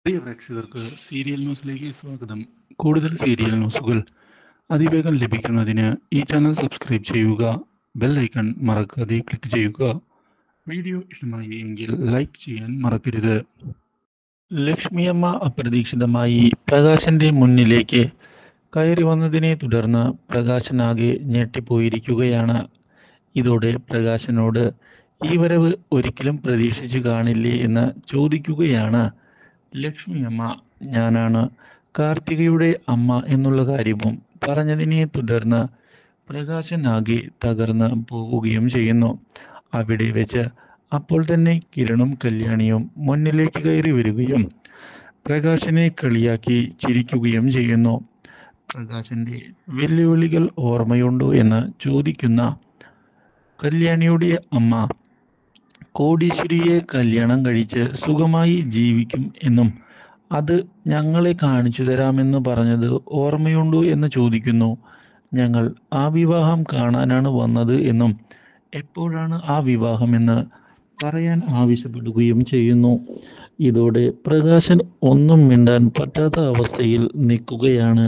പ്രിയ പ്രേക്ഷകർക്ക് സീരിയൽ ന്യൂസിലേക്ക് സ്വാഗതം കൂടുതൽ സീരിയൽ ന്യൂസുകൾ അതിവേഗം ലഭിക്കുന്നതിന് ഈ ചാനൽ സബ്സ്ക്രൈബ് ചെയ്യുക ബെൽ ഐക്കൺ മറക്കാതെ ക്ലിക്ക് ചെയ്യുക വീഡിയോ ഇഷ്ടമായി എങ്കിൽ ലൈക്ക് ചെയ്യാൻ മറക്കരുത് ലക്ഷ്മിയമ്മ അപ്രതീക്ഷിതമായി പ്രകാശന്റെ മുന്നിലേക്ക് കയറി വന്നതിനെ തുടർന്ന് പ്രകാശനാകെ ഞെട്ടിപ്പോയിരിക്കുകയാണ് ഇതോടെ പ്രകാശനോട് ഈ വരവ് ഒരിക്കലും പ്രതീക്ഷിച്ചു കാണില്ലേ എന്ന് ചോദിക്കുകയാണ് ലക്ഷ്മിയമ്മ ഞാനാണ് കാർത്തികയുടെ അമ്മ എന്നുള്ള കാര്യവും പറഞ്ഞതിനെ തുടർന്ന് പ്രകാശനാകെ തകർന്ന് പോവുകയും ചെയ്യുന്നു അവിടെ വെച്ച് അപ്പോൾ തന്നെ കിരണും കല്യാണിയും മുന്നിലേക്ക് കയറി വരികയും പ്രകാശനെ കളിയാക്കി ചിരിക്കുകയും ചെയ്യുന്നു പ്രകാശന്റെ വെല്ലുവിളികൾ ഓർമ്മയുണ്ടോ എന്ന് ചോദിക്കുന്ന കല്യാണിയുടെ അമ്മ കോടീശ്വരിയെ കല്യാണം കഴിച്ച് സുഖമായി ജീവിക്കും എന്നും അത് ഞങ്ങളെ കാണിച്ചു തരാമെന്ന് പറഞ്ഞത് ഓർമ്മയുണ്ടോ എന്ന് ചോദിക്കുന്നു ഞങ്ങൾ ആ വിവാഹം കാണാനാണ് വന്നത് എന്നും എപ്പോഴാണ് ആ വിവാഹമെന്ന് പറയാൻ ആവശ്യപ്പെടുകയും ചെയ്യുന്നു ഇതോടെ പ്രകാശൻ ഒന്നും മിണ്ടാൻ പറ്റാത്ത അവസ്ഥയിൽ നിൽക്കുകയാണ്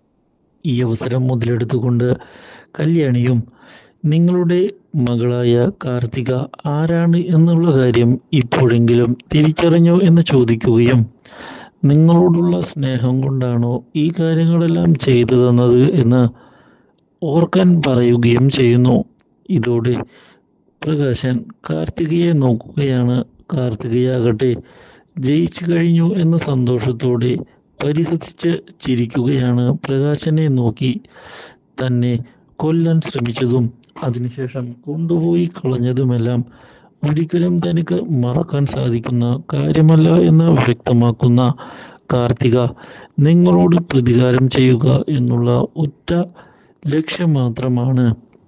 ഈ അവസരം മുതലെടുത്തുകൊണ്ട് കല്യാണിയും നിങ്ങളുടെ മകളായ കാർത്തിക ആരാണ് എന്നുള്ള കാര്യം ഇപ്പോഴെങ്കിലും തിരിച്ചറിഞ്ഞോ എന്ന് ചോദിക്കുകയും നിങ്ങളോടുള്ള സ്നേഹം കൊണ്ടാണോ ഈ കാര്യങ്ങളെല്ലാം ചെയ്തു തന്നത് എന്ന് ഓർക്കാൻ പറയുകയും ചെയ്യുന്നു ഇതോടെ പ്രകാശൻ കാർത്തികയെ നോക്കുകയാണ് കാർത്തികയാകട്ടെ ജയിച്ചു കഴിഞ്ഞു എന്ന സന്തോഷത്തോടെ പരിഹസിച്ച് ചിരിക്കുകയാണ് പ്രകാശനെ നോക്കി തന്നെ കൊല്ലാൻ ശ്രമിച്ചതും അതിനുശേഷം കൊണ്ടുപോയി കളഞ്ഞതുമെല്ലാം ഒരിക്കലും തനിക്ക് മറക്കാൻ സാധിക്കുന്ന കാര്യമല്ല എന്ന് വ്യക്തമാക്കുന്ന കാർത്തിക നിങ്ങളോട് പ്രതികാരം ചെയ്യുക എന്നുള്ള ഒറ്റ ലക്ഷ്യം മാത്രമാണ്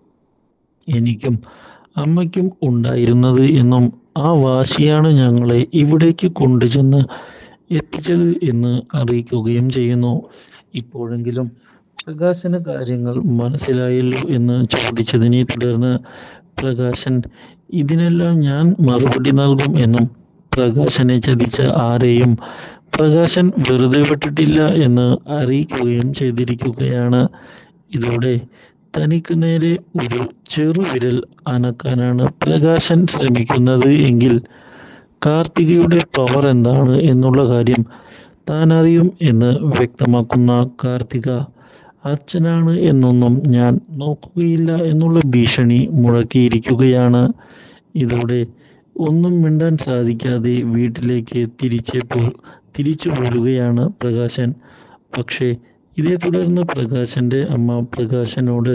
എനിക്കും അമ്മയ്ക്കും ഉണ്ടായിരുന്നത് എന്നും ആ വാശിയാണ് ഞങ്ങളെ ഇവിടേക്ക് കൊണ്ടുചെന്ന് എത്തിച്ചത് എന്ന് അറിയിക്കുകയും ചെയ്യുന്നു ഇപ്പോഴെങ്കിലും പ്രകാശന് കാര്യങ്ങൾ മനസ്സിലായല്ലോ എന്ന് ചോദിച്ചതിനെ തുടർന്ന് പ്രകാശൻ ഇതിനെല്ലാം ഞാൻ മറുപടി നൽകും എന്നും പ്രകാശനെ ചതിച്ച ആരെയും പ്രകാശൻ വെറുതെ വിട്ടിട്ടില്ല എന്ന് അറിയിക്കുകയും ചെയ്തിരിക്കുകയാണ് ഇതോടെ തനിക്ക് നേരെ ഒരു ചെറുവിരൽ അനക്കാനാണ് പ്രകാശൻ ശ്രമിക്കുന്നത് എങ്കിൽ കാർത്തികയുടെ പവർ എന്താണ് എന്നുള്ള കാര്യം താൻ അറിയും എന്ന് വ്യക്തമാക്കുന്ന കാർത്തിക അച്ഛനാണ് എന്നൊന്നും ഞാൻ നോക്കുകയില്ല എന്നുള്ള ഭീഷണി മുഴക്കിയിരിക്കുകയാണ് ഇതോടെ ഒന്നും മിണ്ടാൻ സാധിക്കാതെ വീട്ടിലേക്ക് തിരിച്ച് പോ തിരിച്ചു പോരുകയാണ് പ്രകാശൻ പക്ഷേ ഇതേ തുടർന്ന് പ്രകാശന്റെ അമ്മ പ്രകാശനോട്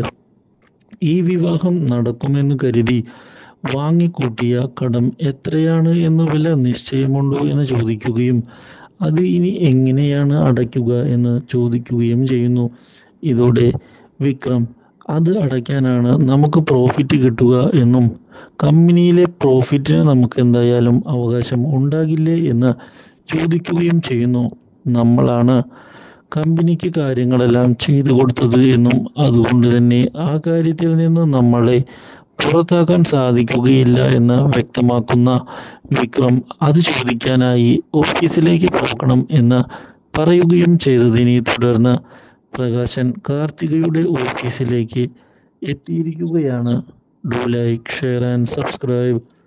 ഈ വിവാഹം നടക്കുമെന്ന് കരുതി വാങ്ങിക്കൂട്ടിയ കടം എത്രയാണ് എന്ന് വല്ല നിശ്ചയമുണ്ടോ എന്ന് ചോദിക്കുകയും അത് ഇനി എങ്ങനെയാണ് അടയ്ക്കുക എന്ന് ചോദിക്കുകയും ചെയ്യുന്നു ഇതോടെ വിക്രം അത് അടയ്ക്കാനാണ് നമുക്ക് പ്രോഫിറ്റ് കിട്ടുക എന്നും കമ്പനിയിലെ പ്രോഫിറ്റിന് നമുക്ക് എന്തായാലും അവകാശം ഉണ്ടാകില്ലേ എന്ന് ചോദിക്കുകയും ചെയ്യുന്നു നമ്മളാണ് കമ്പനിക്ക് കാര്യങ്ങളെല്ലാം ചെയ്തു കൊടുത്തത് എന്നും അതുകൊണ്ട് തന്നെ ആ കാര്യത്തിൽ നിന്ന് നമ്മളെ പുറത്താക്കാൻ സാധിക്കുകയില്ല എന്ന് വ്യക്തമാക്കുന്ന വിക്രം അത് ചോദിക്കാനായി ഓഫീസിലേക്ക് പോകണം എന്ന് പറയുകയും ചെയ്തതിനെ തുടർന്ന് പ്രകാശൻ കാർത്തികയുടെ ഓഫീസിലേക്ക് എത്തിയിരിക്കുകയാണ് do like share and subscribe